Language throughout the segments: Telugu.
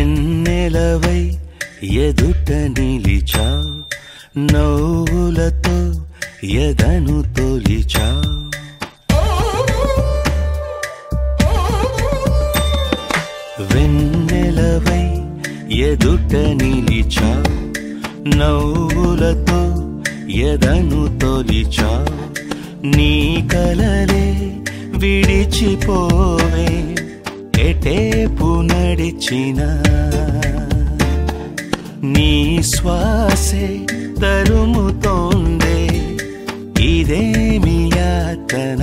వెన్నెలవై ఎదుట నిలిచా నవ్వులతో ఎదను తొలిచా వెన్నెలవై ఎదుట నిలిచా నవ్వులతో ఎదను తొలిచా నీ కలలే విడిచిపోవే ఎటేపు నడిచినా నీ శ్వాసే తరుముతోందే ఇదేమి యాతన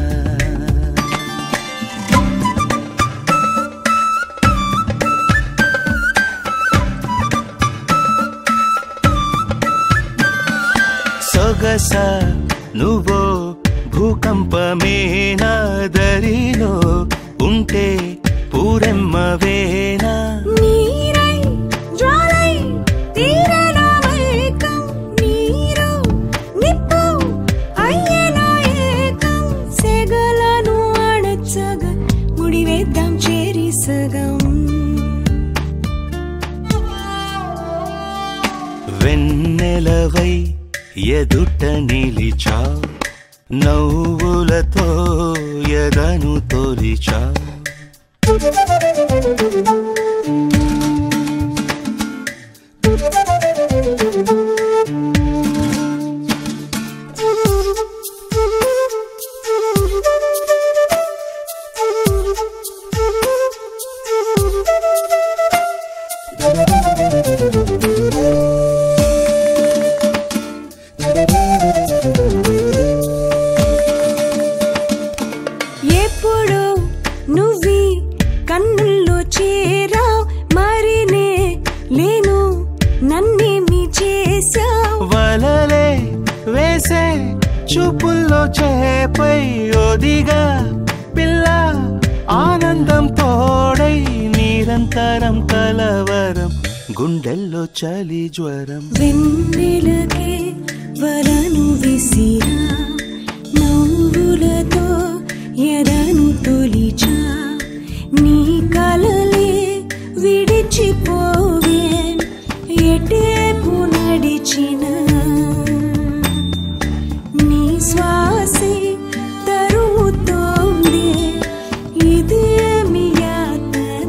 సొగస నువ్వో భూకంపమే నా దరిలో ఉంటే పూరెమ్మవేనా నీరై జ్వాలై తీరనా ఏకం నీరు నిప్పు అయ్యేనా ఏకం సెగలను అణచగ ముడివేద్దాం చేరి సగం వెన్నెలవై ఎదుట నిలిచా నవ్వులతో ఎదను తొలిచా ఎప్పుడు నువ్వి కన్నుల్లో చేరా మరినే లేను నన్నేమి చేశావు వలలే వేసే చూపుల్లో చేపై ఒదిగా పిల్ల ఆనందం తోడై నిరంతరం కలవరం గుండెల్లో చలి జ్వరం వెన్నెలకే వరను విసిరా నవ్వులతో ఎదను తొలిచా నీ కలలే విడిచిపోవే ఎటేపు నడిచిన నీ శ్వాసే తరుముతోంది ఇదేమి యాతన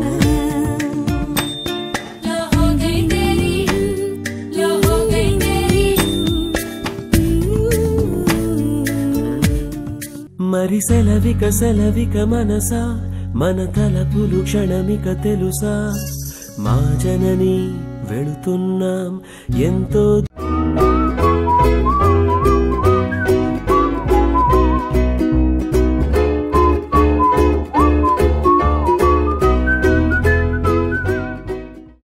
लो हो गई तेरी लो हो गई तेरी మరి సెలవిక సెలవిక మనసా మన తలపులు క్షణమిక తెలుసా మా జనని వెళుతున్నాం ఎంతో